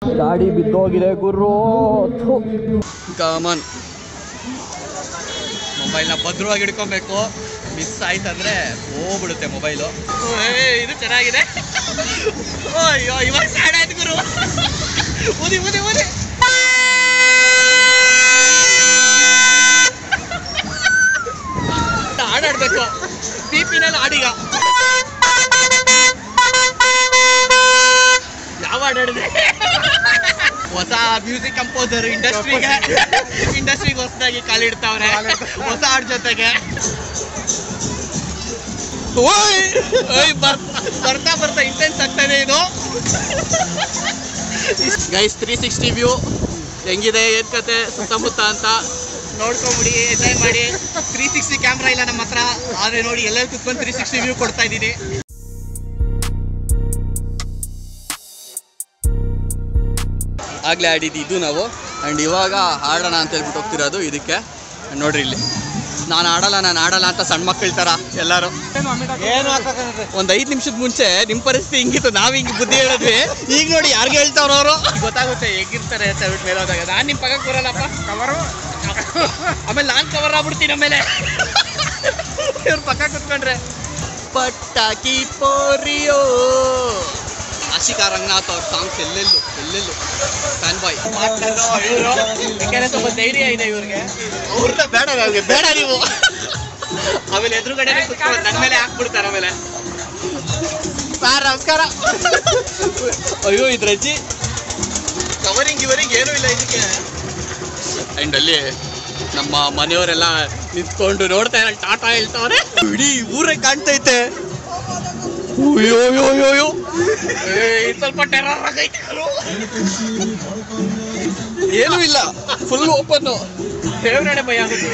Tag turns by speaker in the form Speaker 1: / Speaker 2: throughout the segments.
Speaker 1: ಗಾಡಿ ಬಿದ್ದೋಗಿದೆ ಗುರು ಕಾಮನ್ ಮೊಬೈಲ್ನ ಭದ್ರವಾಗಿ ಹಿಡ್ಕೊಬೇಕು ಮಿಸ್ ಆಯ್ತಂದ್ರೆ ಹೋಗ್ಬಿಡುತ್ತೆ ಮೊಬೈಲು ಇದು ಚೆನ್ನಾಗಿದೆ ಓ, ಅಯ್ಯೋ ಇವಾಗ ಸ್ಟಾರ್ಟ್ ಆಯ್ತು ಗುರು ಊದಿ ಊದಿ ಊದಿ ಹಾಡಾಡ್ಬೇಕು ಬಿ ಪಿನಲ್ಲಿ ಹಾಡೀಗ ಯಾವ ಹಾಡಾಡಿದೆ ಹೊಸ ಮ್ಯೂಸಿಕ್ ಕಂಪೋಸರ್ ಇಂಡಸ್ಟ್ರಿಗೆ ಇಂಡಸ್ಟ್ರಿಗೆ ಹೊಸದಾಗಿ ಕಾಲಿಡ್ತಾವ್ರೆ ಹೊಸ ಹಾಡ್ ಜೊತೆಗೆ ಓಯ್ ಓಯ್ ಬರ್- ಬರ್ತಾ ಬರ್ತಾ ಇಂಟೆನ್ಸ್ ಆಗ್ತಾನೆ ಇದು ಗೈಸ್ ತ್ರೀ ಸಿಕ್ಸ್ಟಿ ವ್ಯೂ ಹೆಂಗಿದೆ ಏನ್ ಕತೆ ಸುತ್ತಮುತ್ತ ಅಂತ ನೋಡ್ಕೊಂಬಿಡಿ ಎಂಜಾಯ್ ಮಾಡಿ ತ್ರೀ ಸಿಕ್ಸ್ಟಿ ಕ್ಯಾಮ್ರಾ ಇಲ್ಲ ನಮ್ಮ ಹತ್ರ ಆದ್ರೆ ನೋಡಿ ಎಲ್ಲರೂ ಕುತ್ಕೊಂಡು ತ್ರೀ ಸಿಕ್ಸ್ಟಿ ವ್ಯೂ ಕೊಡ್ತಾ ಇದ್ದೀನಿ ಆಗ್ಲೇ ಆಡಿದ್ದು ಇದು ನಾವು ಆ್ಯಂಡ್ ಇವಾಗ ಆಡೋಣ ಅಂತ ಹೇಳ್ಬಿಟ್ಟು ಹೋಗ್ತಿರೋದು ಇದಕ್ಕೆ And ನೋಡ್ರಿ ಇಲ್ಲಿ ನಾನು ಆಡಲ್ಲ ನಾನು ಆಡಲ್ಲ ಅಂತ ಸಣ್ಣ ಮಕ್ಕಳ ಥರ ಎಲ್ಲರೂ
Speaker 2: ಏನು
Speaker 1: ಒಂದು ಐದು ನಿಮಿಷದ ಮುಂಚೆ ನಿಮ್ಮ ಪರಿಸ್ಥಿತಿ ಹಿಂಗಿತ್ತು ನಾವು ಹಿಂಗೆ ಬುದ್ಧಿ ಹೇಳಿದ್ವಿ ಈಗ ನೋಡಿ ಯಾರಿಗೆ ಹೇಳ್ತಾವ್ರ ಅವರು ಗೊತ್ತಾಗುತ್ತೆ ಹೇಗಿರ್ತಾರೆ ಅಂತ ಹೇಳ್ಬಿಟ್ಟು ಮೇಲೆ ಹೋದಾಗ ನಾನು ನಿಮ್ಮ ಪಕ್ಕಕ್ಕೆ ಬರಲ್ಲಪ್ಪ
Speaker 2: ಕವರು
Speaker 1: ಆಮೇಲೆ ನಾನು ಕವರ್ ಆಗ್ಬಿಡ್ತೀನಿ ಆಮೇಲೆ ಇವ್ರ ಪಕ್ಕ ಕುತ್ಕೊಂಡ್ರೆ ಪಟಾಕಿ ಪೋರಿಯೋ ಆಶಿಕಾ ರಂಗನಾಥ್ ಅವ್ರ ಸಾಂಗ್ಸ್ ಎಲ್ಲೆಲ್ಲೂ ಎಲ್ಲೆಲ್ಲೂ ಫ್ಯಾನ್ ಬಾಯ್ ಯಾಕಂದ್ರೆ ಸ್ವಲ್ಪ ಧೈರ್ಯ ಇದೆ ಇವ್ರಿಗೆ ಅವ್ರನ್ನ ಬೇಡ ಅವ್ರಿಗೆ ಬೇಡ ನೀವು ಆಮೇಲೆ ಎದುರುಗಡೆ ಕುತ್ಕೊಂಡು ನನ್ನ ಮೇಲೆ ಹಾಕ್ಬಿಡ್ತಾರೆ ಆಮೇಲೆ ಸರ್ ನಮಸ್ಕಾರ ಅಯ್ಯೋ ಇದ್ರ ಅಜ್ಜಿ ಕವರಿಂಗ್ ಇವರಿಂಗ್ ಏನೂ ಇಲ್ಲ ಇದಕ್ಕೆ ಆ್ಯಂಡ್ ಅಲ್ಲಿ ನಮ್ಮ ಮನೆಯವರೆಲ್ಲ ನಿಂತ್ಕೊಂಡು ನೋಡ್ತಾ ಇದ್ದಾರೆ ಟಾಟಾ ಹೇಳ್ತಾವ್ರೆ ಇಡೀ ಊರೇ ಕಾಣ್ತೈತೆ ಅಯ್ಯೋ ಅಯ್ಯೋ ಅಯ್ಯೋ ಅಯ್ಯೋ ಏ, ಇದ್ ಸ್ವಲ್ಪ ಟೆರರ್ ಆಗೈತೆ ಗುರು. ಏನೂ ಇಲ್ಲ ಫುಲ್ ಓಪನ್ ದೇವ್ರಡೆ ಭಯ ಆಗುತ್ತೆ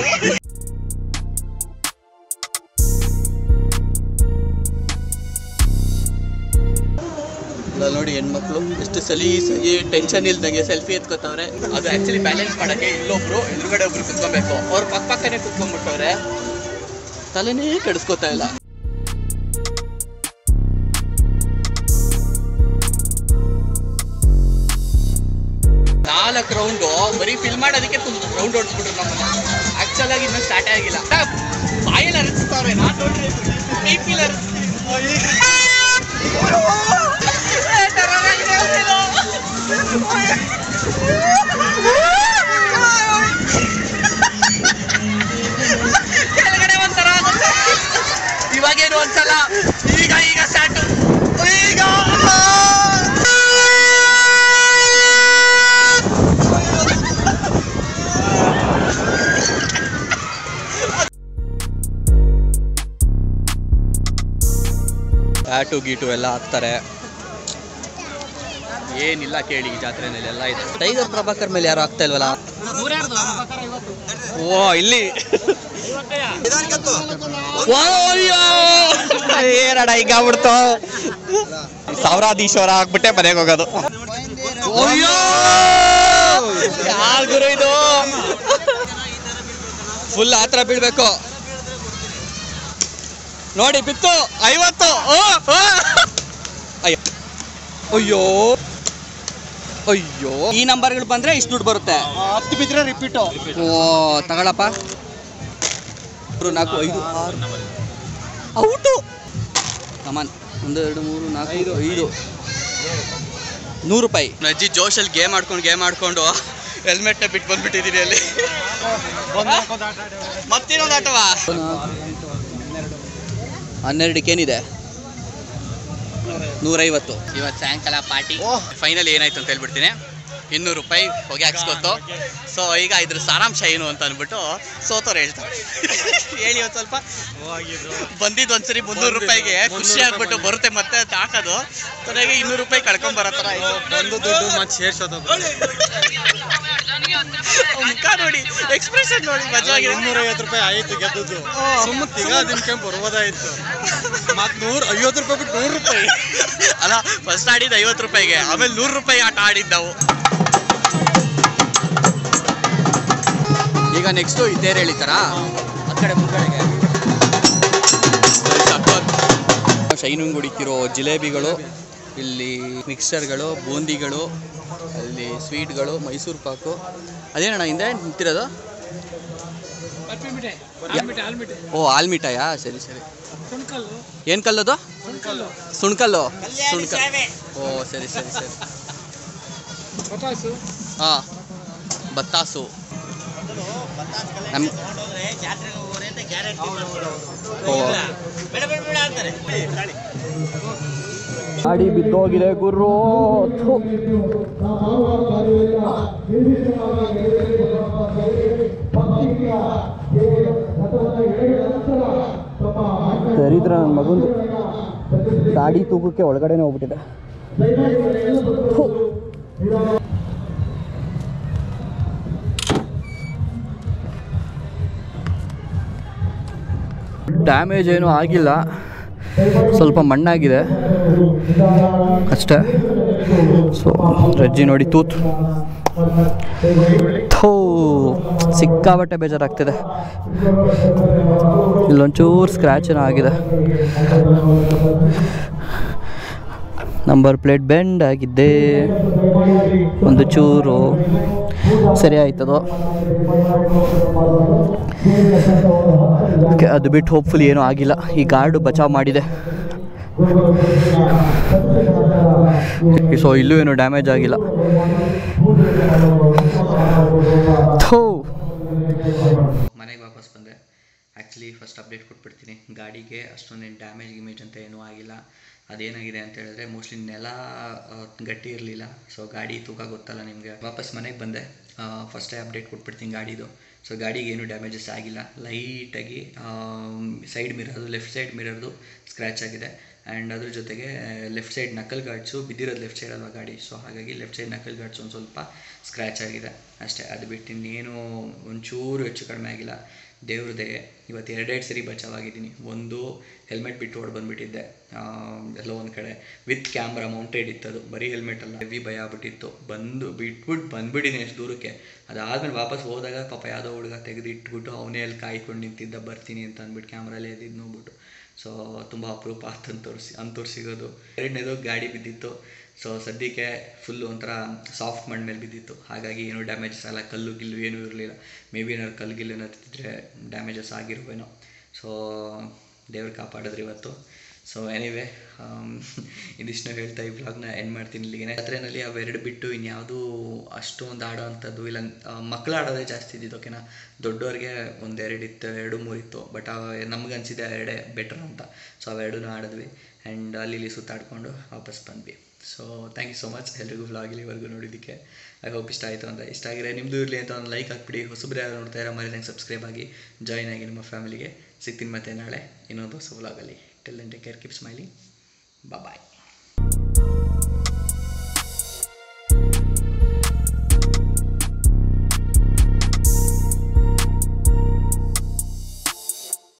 Speaker 1: ಇಲ್ಲ ನೋಡಿ ಹೆಣ್ಮಕ್ಳು ಎಷ್ಟು ಸಲೀಸಾಗಿ ಟೆನ್ಷನ್ ಇಲ್ದಂಗೆ ಸೆಲ್ಫಿ ಎತ್ಕೋತಾವ್ರೆ ಅದು ಆಕ್ಚುಲಿ ಬ್ಯಾಲೆನ್ಸ್ ಮಾಡಕ್ಕೆ ಇಲ್ಲೊಬ್ರು ಎದುರುಗಡೆ ಒಬ್ರು ಕುತ್ಕೊಬೇಕು ಅವ್ರ ಪಕ್ಕ ಪಕ್ಕನೆ ಕುತ್ಕೊಂಡ್ಬಿಟ್ಟವ್ರೆ ತಲೆನೇ ಕೆಡಿಸ್ಕೋತಾ ಇಲ್ಲ ನಾಲ್ಕು ರೌಂಡು ಬರೀ ಫಿಲ್ ಮಾಡೋದಕ್ಕೆ ರೌಂಡ್ ಹೊಡ್ಸ್ಬಿಟ್ರು ನಮ್ಮನ್ನ ಆಕ್ಚುಲ್ ಆಗಿ ಇನ್ನೂ ಸ್ಟಾರ್ಟ್ ಆಗಿಲ್ಲ ಬಾಯಲ್ಲಿ ಅರಚಿಸ್ತವ್ರೆ ನಾನು ನೋಡ್ರಿ ಬಿ ಪಿಲ್ ಕೆಳಗಡೆ ಒಂಥರ ಆಗುತ್ತೆ. ಇವಾಗೇನು ಒಂದ್ಸಲ ಈಗ ಈಗ ಸ್ಟಾರ್ಟ್ ಈಗ ಟ್ಯಾಟು ಗೀಟು ಎಲ್ಲ ಹಾಕ್ತಾರೆ ಏನಿಲ್ಲ ಕೇಳಿ ಈ ಜಾತ್ರೆನಲ್ಲಿ ಎಲ್ಲ ಇದೆ ಟೈಗರ್ ಪ್ರಭಾಕರ್ ಮೇಲೆ ಯಾರು ಆಗ್ತಾ ಇಲ್ವಲ್ಲ ಓ ಇಲ್ಲಿ ಓ, ಅಯ್ಯೋ! ಏನಡ ಈಗ ಆಗ್ಬಿಡ್ತು ಸಾವಿರಾಧೀಶ್ವರ ಆಗ್ಬಿಟ್ಟೆ ಮನೆಗೆ ಹೋಗೋದು ಅಯ್ಯೋ ಯಾರ್ ಗುರು ಇದು ಫುಲ್ ಆತ್ರ ಬೀಳ್ಬೇಕು ನೋಡಿ ಬಿತ್ತು ಐವತ್ತು ಓ, ಓ. ಅಯ್ಯೋ ಅಯ್ಯೋ ಅಯ್ಯೋ ಈ ನಂಬರ್ಗಳು ಬಂದ್ರೆ ಇಷ್ಟು ದುಡ್ಡು ಬರುತ್ತೆ
Speaker 2: ಹತ್ತು ಬಿದ್ರೆ ರಿಪೀಟು
Speaker 1: ಓ ತಗೊಳಪ್ಪ ಮೂರು ನಾಲ್ಕು ಐದು ಆರು ಔಟು ಕಮಾನ್ ಒಂದು ಎರಡು ಮೂರು ನಾಲ್ಕು ಐದು ಐದು ನೂರು ರೂಪಾಯಿ ಅಜ್ಜಿ ಜೋಶಲ್ಲಿ ಗೇಮ್ ಆಡ್ಕೊಂಡು ಗೇಮ್ ಆಡ್ಕೊಂಡು ಹೆಲ್ಮೆಟ್ನ ಬಿಟ್ಟು ಬಂದ್ಬಿಟ್ಟಿದ್ದೀನಿ ಅಲ್ಲಿ ಮತ್ತಿನ್ನೊಂದು ಆಟವಾ ಹನ್ನೆರಡಕ್ಕೇನಿದೆ ನೂರೈವತ್ತು ಇವತ್ತು ಸಾಯಂಕಾಲ ಪಾರ್ಟಿ ಫೈನಲ್ ಏನಾಯ್ತು ಅಂತ ಹೇಳ್ಬಿಡ್ತೀನಿ ಇನ್ನೂರು ರೂಪಾಯಿ ಹೊಗೆ ಹಾಕ್ಸ್ಕೊತು ಸೊ ಈಗ ಇದ್ರ ಸಾರಾಂಶ ಏನು ಅಂತ ಅಂದ್ಬಿಟ್ಟು ಸೋತವ್ರು ಹೇಳ್ತಾರೆ ಹೇಳಿ ಒಂದು ಸ್ವಲ್ಪ ಬಂದಿದ್ದು ಒಂದ್ಸರಿ ಮುನ್ನೂರು ರೂಪಾಯಿಗೆ ಖುಷಿ ಆಗ್ಬಿಟ್ಟು ಬರುತ್ತೆ ಮತ್ತೆ ಅಂತ ಹಾಕೋದು ಕೊನೆಗೆ ಇನ್ನೂರು ರೂಪಾಯಿ ಕಳ್ಕೊಂಡ್ ಬರೋ ಥರ ಆಯ್ತು.
Speaker 2: ಬಂದು ದುಡ್ಡು ಮತ್ತೆ ಸೇರ್ಸೋದು
Speaker 1: ಅವ್ನ್ ಮುಖ ನೋಡಿ ಎಕ್ಸ್ಪ್ರೆಷನ್ ನೋಡಿ ಮಜವಾಗಿದೆ
Speaker 2: ಇನ್ನೂರೈವತ್ತು ರೂಪಾಯಿ ಆಯ್ತು ಗೆದ್ದದ್ದು ಸುಮ್ಮ ತಿಗಾ ದಿನಕ್ಕೆ ಬರ್ಬೋದಾಯ್ತು ಮತ್ ನೂರ್ ಐವತ್ತು ರೂಪಾಯಿ ಬಿಟ್ಟು ನೂರು ರೂಪಾಯಿ
Speaker 1: ಅಲ್ಲ ಫಸ್ಟ್ ಆಡಿದ್ದು ಐವತ್ತು ರೂಪಾಯಿಗೆ ಆಮೇಲೆ ನೂರು ರೂಪಾಯಿ ಆಟ ಆಡಿದ್ದು ನಾವು ಈಗ ನೆಕ್ಸ್ಟು ಇದ್ದೇರು ಎಳಿತಾರಾ ಆ ಕಡೆ ಮುಂದ್ಗಡೆಗೆ ಶೈನಿಂಗ್ ಹೊಡಿತಿರೋ ಜಿಲೇಬಿಗಳು ಇಲ್ಲಿ ಮಿಕ್ಸರ್ಗಳು ಬೂಂದಿಗಳು ಅಲ್ಲಿ ಸ್ವೀಟ್ಗಳು ಮೈಸೂರು ಪಾಕು ಅದೇನಣ್ಣ ಹಿಂದೆ ನಿಂತಿರೋದು ಓ ಆಲ್ಮಿಠಾಯಾ ಸರಿ ಸರಿ ಏನು ಕಲ್ಲದು ಸುಣ್ಕಲ್ಲು ಸುಣ್ಕಲ್ ಓ ಸರಿ ಸರಿ ಸರಿ ಹಾಂ ಬತ್ತಾಸು ನಮ್ಮ ಓ ಗಾಡಿ ಬಿದ್ದೋಗಿದೆ ಗುರು ಥು. ದರಿದ್ರ ನನ್ನ ಮಗಂದು ಗಾಡಿ ತೂಕಕ್ಕೆ ಒಳಗಡೆನೆ ಹೋಗ್ಬಿಟ್ಟಿದೆ ಥು. ಡ್ಯಾಮೇಜ್ ಏನೂ ಆಗಿಲ್ಲ ಸ್ವಲ್ಪ ಮಣ್ಣಾಗಿದೆ ಅಷ್ಟೇ ಸೊ ರಜ್ಜಿ ನೋಡಿ ತೂತು ಥೂ ಸಿಕ್ಕಾಬಟ್ಟೆ ಬೇಜಾರಾಗ್ತಿದೆ ಇಲ್ಲೊಂಚೂರು ಸ್ಕ್ರ್ಯಾಚ್ ಏನೋ ಆಗಿದೆ ನಂಬರ್ ಪ್ಲೇಟ್ ಬೆಂಡ್ ಆಗಿದ್ದೆ ಒಂದು ಚೂರು ಸರಿ ಆಯ್ತದೋ ಓಕೆ ಅದು ಬಿಟ್ಟು ಹೋಪ್ಫುಲಿ ಏನೂ ಆಗಿಲ್ಲ ಈ ಗಾರ್ಡು ಬಚಾವ್ ಮಾಡಿದೆ ಸೊ ಇಲ್ಲೂ ಏನು ಡ್ಯಾಮೇಜ್ ಆಗಿಲ್ಲ ಥೂ ಮನೆಗೆ ವಾಪಸ್ ಬಂದೆ ಆ್ಯಕ್ಚುಲಿ ಫಸ್ಟ್ ಅಪ್ಡೇಟ್ ಕೊಟ್ಬಿಡ್ತೀನಿ ಗಾಡಿಗೆ ಅಷ್ಟೊಂದೇನು ಡ್ಯಾಮೇಜ್ ಗಿಮೇಜ್ ಅಂತ ಏನೂ ಆಗಿಲ್ಲ ಅದೇನಾಗಿದೆ ಅಂತ ಹೇಳಿದ್ರೆ ಮೋಸ್ಟ್ಲಿ ನೆಲ ಆ, ಗಟ್ಟಿ ಇರಲಿಲ್ಲ ಸೊ ಗಾಡಿ ತೂಕ ಗೊತ್ತಲ್ಲ ನಿಮಗೆ ವಾಪಸ್ ಮನೆಗೆ ಬಂದೆ ಫಸ್ಟೇ ಅಪ್ಡೇಟ್ ಕೊಟ್ಬಿಡ್ತೀನಿ ಗಾಡಿದು ಸೊ ಗಾಡಿಗೆ ಏನೂ ಡ್ಯಾಮೇಜಸ್ ಆಗಿಲ್ಲ ಲೈಟಾಗಿ ಸೈಡ್ ಮಿರರ್ದು ಲೆಫ್ಟ್ ಸೈಡ್ ಮಿರರ್ದು ಸ್ಕ್ರ್ಯಾಚ್ ಆಗಿದೆ ಆ್ಯಂಡ್ ಅದ್ರ ಜೊತೆಗೆ ಲೆಫ್ಟ್ ಸೈಡ್ ನಕಲ್ ಗಾರ್ಡ್ಸು ಬಿದ್ದಿರೋದು ಲೆಫ್ಟ್ ಸೈಡ್ ಅಲ್ವಾ ಗಾಡಿ ಸೊ ಹಾಗಾಗಿ ಲೆಫ್ಟ್ ಸೈಡ್ ನಕಲ್ ಗಾರ್ಡ್ಸ್ ಒಂದು ಸ್ವಲ್ಪ ಸ್ಕ್ರ್ಯಾಚ್ ಆಗಿದೆ ಅಷ್ಟೇ ಅದು ಬಿಟ್ಟು ಇನ್ನೇನು ಒಂಚೂರು ಹೆಚ್ಚು ಕಡಿಮೆ ಆಗಿಲ್ಲ ದೇವ್ರದೇ ಇವತ್ತು ಎರಡೆರಡು ಸರಿ ಬಚಾವಾಗಿದ್ದೀನಿ ಒಂದು ಹೆಲ್ಮೆಟ್ ಬಿಟ್ಟು ಹೊಡ್ ಬಂದುಬಿಟ್ಟಿದ್ದೆ ಎಲ್ಲೋ ಒಂದು ಕಡೆ ವಿತ್ ಕ್ಯಾಮ್ರಾ ಮೌಂಟೆಡ್ ಇತ್ತದು ಬರೀ ಹೆಲ್ಮೆಟ್ ಅಲ್ಲ ಹೆವಿ ಭಯ ಆಗ್ಬಿಟ್ಟಿತ್ತು ಬಂದು ಬಿಟ್ಬಿಟ್ಟು ಬಂದ್ಬಿಟ್ಟಿದ್ದೀನಿ ಎಷ್ಟು ದೂರಕ್ಕೆ ಅದಾದ್ಮೇಲೆ ವಾಪಸ್ ಹೋದಾಗ ಪಾಪ ಯಾವುದೋ ಹುಡುಗ ತೆಗೆದು ಇಟ್ಬಿಟ್ಟು ಅವನೇ ಅಲ್ಲಿ ಕಾಯ್ಕೊಂಡು ನಿಂತಿದ್ದ ಬರ್ತೀನಿ ಅಂತ ಅಂದ್ಬಿಟ್ಟು ಕ್ಯಾಮ್ರಲ್ಲಿ ಎದ್ದಿದ್ದು ನೋಡ್ಬಿಟ್ಟು ಸೊ ತುಂಬ ಅಪರೂಪ ಅಂತ ತೋರಿಸಿ ಅಂತವ್ರು ಸಿಗೋದು ಎರಡನೇದು ಗಾಡಿ ಬಿದ್ದಿತ್ತು ಸೊ ಸದ್ಯಕ್ಕೆ ಫುಲ್ಲು ಒಂಥರ ಸಾಫ್ಟ್ ಮಣ್ಣು ಮೇಲೆ ಬಿದ್ದಿತ್ತು ಹಾಗಾಗಿ ಏನೂ ಡ್ಯಾಮೇಜಸ್ ಅಲ್ಲ ಕಲ್ಲು ಗಿಲ್ಲು ಏನೂ ಇರಲಿಲ್ಲ ಮೇ ಬಿ ಏನಾದ್ರು ಕಲ್ಲು ಗಿಲ್ಲು ಏನಾದ್ರು ಡ್ಯಾಮೇಜಸ್ ಆಗಿರುವೇನೋ ಸೊ ದೇವ್ರು ಕಾಪಾಡಿದ್ರು ಇವತ್ತು ಸೊ ಎನಿವೆ ಇದಿಷ್ಟು ಹೇಳ್ತಾ ಈ ಬ್ಲಾಗ್ನ ಎಂಡ್ ಮಾಡ್ತೀನಿ ಇಲ್ಲಿಗೆ ಜಾತ್ರೆನಲ್ಲಿ ಅವೆರಡು ಬಿಟ್ಟು ಇನ್ಯಾವುದೂ ಅಷ್ಟೊಂದು ಆಡೋ ಅಂಥದ್ದು ಇಲ್ಲ ಮಕ್ಕಳು ಆಡೋದೇ ಜಾಸ್ತಿ ಇದ್ದಿದ್ದು ಓಕೆನಾ ದೊಡ್ಡವ್ರಿಗೆ ಒಂದೆರಡು ಇತ್ತು ಎರಡು ಮೂರು ಇತ್ತು ಬಟ್ ನಮ್ಗೆ ಅನಿಸಿದೆ ಎರಡೇ ಬೆಟರ್ ಅಂತ ಸೊ ಅವೆರಡೂ ಆಡಿದ್ವಿ ಆ್ಯಂಡ್ ಅಲ್ಲಿ ಇಲ್ಲಿ ಸುತ್ತಾಡ್ಕೊಂಡು ವಾಪಸ್ ಬಂದ್ವಿ so thank you so much ಎಲ್ರಿಗೂ ವ್ಲಾಗ್ ಇಲ್ಲಿವರೆಗೂ ನೋಡಿದ್ದಕ್ಕೆ ಐ ಹೋಪ್ ಇಷ್ಟ ಆಯಿತು ಅಂತ ಇಷ್ಟ ಆಗಿದ್ರೆ ನಿಮ್ಮದು ಇರಲಿ ಅಂತ ಒಂದು ಲೈಕ್ ಹಾಕ್ಬಿಡಿ ಹೊಸಬ್ರು ಯಾರು ನೋಡ್ತಾ ಇರೋ ಮರಿದಂಗೆ ಸಬ್ಸ್ಕ್ರೈಬ್ ಆಗಿ ಜಾಯ್ನ್ ಆಗಿ ನಿಮ್ಮ ಫ್ಯಾಮಿಲಿಗೆ ಸಿಗ್ತೀನಿ ಮತ್ತೆ ನಾಳೆ ಇನ್ನೊಂದು ಹೊಸ ವ್ಲಾಗಲ್ಲಿ till take care keep smiley ಬಾಯ್